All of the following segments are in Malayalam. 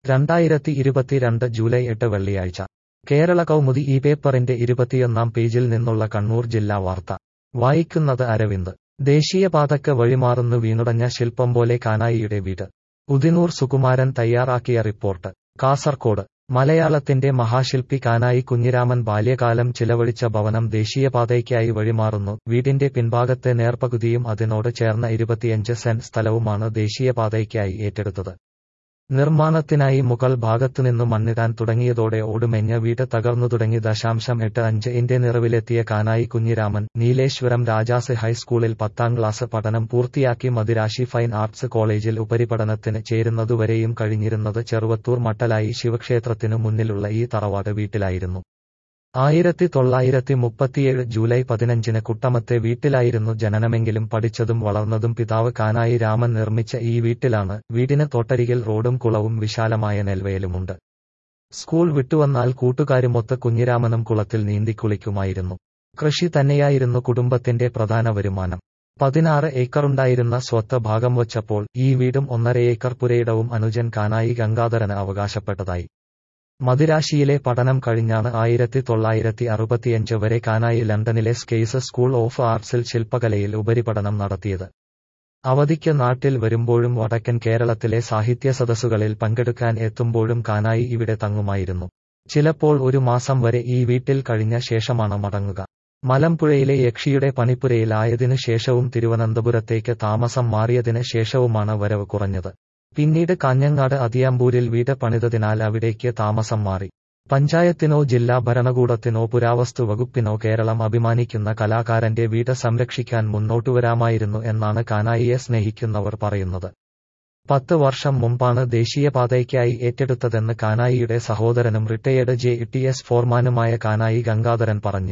രണ്ടായിരത്തി ഇരുപത്തിരണ്ട് ജൂലൈ എട്ട് വെള്ളിയാഴ്ച കേരള കൗമുദി ഈ പേപ്പറിന്റെ ഇരുപത്തിയൊന്നാം പേജിൽ നിന്നുള്ള കണ്ണൂർ ജില്ലാ വാർത്ത വായിക്കുന്നത് അരവിന്ദ് ദേശീയപാതയ്ക്ക് വഴിമാറുന്നു വീണുടഞ്ഞ ശില്പം പോലെ കാനായിയുടെ വീട് ഉദിനൂർ സുകുമാരൻ തയ്യാറാക്കിയ റിപ്പോർട്ട് കാസർകോട് മലയാളത്തിന്റെ മഹാശില്പി കാനായി കുഞ്ഞിരാമൻ ബാല്യകാലം ചിലവഴിച്ച ഭവനം ദേശീയപാതയ്ക്കായി വഴിമാറുന്നു വീടിന്റെ പിൻഭാഗത്തെ നേർപകുതിയും അതിനോട് ചേർന്ന ഇരുപത്തിയഞ്ച് സെന്റ് സ്ഥലവുമാണ് ദേശീയപാതയ്ക്കായി ഏറ്റെടുത്തത് നിർമ്മാണത്തിനായി മുകൾ ഭാഗത്തുനിന്നു മണ്ണിടാൻ തുടങ്ങിയതോടെ ഓടുമെഞ്ഞ വീട് തകർന്നു തുടങ്ങി ദശാംശം എട്ട് അഞ്ച് ഇന്റെ നിറവിലെത്തിയ കാനായി കുഞ്ഞിരാമൻ നീലേശ്വരം രാജാസ് ഹൈസ്കൂളിൽ പത്താം ക്ലാസ് പഠനം പൂർത്തിയാക്കി മദിരാശി ഫൈൻ ആർട്സ് കോളേജിൽ ഉപരിപഠനത്തിന് ചേരുന്നതുവരെയും കഴിഞ്ഞിരുന്നത് ചെറുവത്തൂർ മട്ടലായി ശിവക്ഷേത്രത്തിനു മുന്നിലുള്ള ഈ തറവാട് വീട്ടിലായിരുന്നു ആയിരത്തി തൊള്ളായിരത്തി മുപ്പത്തിയേഴ് ജൂലൈ പതിനഞ്ചിന് കുട്ടമത്തെ വീട്ടിലായിരുന്നു ജനനമെങ്കിലും പഠിച്ചതും വളർന്നതും പിതാവ് കാനായി രാമൻ നിർമ്മിച്ച ഈ വീട്ടിലാണ് വീടിന് തൊട്ടരികിൽ റോഡും കുളവും വിശാലമായ നെൽവയലുമുണ്ട് സ്കൂൾ വിട്ടുവന്നാൽ കൂട്ടുകാരുമൊത്ത് കുഞ്ഞിരാമനും കുളത്തിൽ നീന്തിക്കുളിക്കുമായിരുന്നു കൃഷി തന്നെയായിരുന്നു കുടുംബത്തിന്റെ പ്രധാന വരുമാനം പതിനാറ് ഏക്കറുണ്ടായിരുന്ന സ്വത്ത് ഭാഗം വച്ചപ്പോൾ ഈ വീടും ഒന്നര ഏക്കർ പുരയിടവും അനുജൻ കാനായി ഗംഗാധരന് അവകാശപ്പെട്ടതായി മദിരാശിയിലെ പഠനം കഴിഞ്ഞാണ് ആയിരത്തി തൊള്ളായിരത്തി അറുപത്തിയഞ്ച് വരെ കാനായി ലണ്ടനിലെ സ്കെയ്സ് സ്കൂൾ ഓഫ് ആർട്സിൽ ശില്പകലയിൽ ഉപരിപഠനം നടത്തിയത് അവധിക്ക് നാട്ടിൽ വരുമ്പോഴും വടക്കൻ കേരളത്തിലെ സാഹിത്യ സദസ്സുകളിൽ പങ്കെടുക്കാൻ എത്തുമ്പോഴും കാനായി ഇവിടെ തങ്ങുമായിരുന്നു ചിലപ്പോൾ ഒരു മാസം വരെ ഈ വീട്ടിൽ കഴിഞ്ഞ ശേഷമാണ് മടങ്ങുക മലമ്പുഴയിലെ യക്ഷിയുടെ പണിപ്പുരയിലായതിനു ശേഷവും തിരുവനന്തപുരത്തേക്ക് താമസം മാറിയതിന് ശേഷവുമാണ് വരവ് കുറഞ്ഞത് പിന്നീട് കാഞ്ഞങ്ങാട് അതിയാമ്പൂരിൽ വീട് പണിതതിനാൽ അവിടേക്ക് താമസം മാറി പഞ്ചായത്തിനോ ജില്ലാ ഭരണകൂടത്തിനോ പുരാവസ്തു വകുപ്പിനോ കേരളം അഭിമാനിക്കുന്ന കലാകാരന്റെ വീട് സംരക്ഷിക്കാൻ മുന്നോട്ടുവരാമായിരുന്നു എന്നാണ് കാനായിയെ സ്നേഹിക്കുന്നവർ പറയുന്നത് പത്ത് വർഷം മുമ്പാണ് ദേശീയപാതയ്ക്കായി ഏറ്റെടുത്തതെന്ന് കാനായിയുടെ സഹോദരനും റിട്ടയേർഡ് ജെ ടി എസ് ഫോർമാനുമായ കാനായി ഗംഗാധരൻ പറഞ്ഞു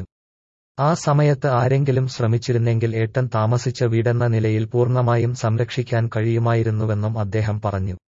ആ സമയത്ത് ആരെങ്കിലും ശ്രമിച്ചിരുന്നെങ്കിൽ ഏട്ടൻ താമസിച്ച വീടെന്ന നിലയിൽ പൂർണ്ണമായും സംരക്ഷിക്കാൻ കഴിയുമായിരുന്നുവെന്നും അദ്ദേഹം പറഞ്ഞു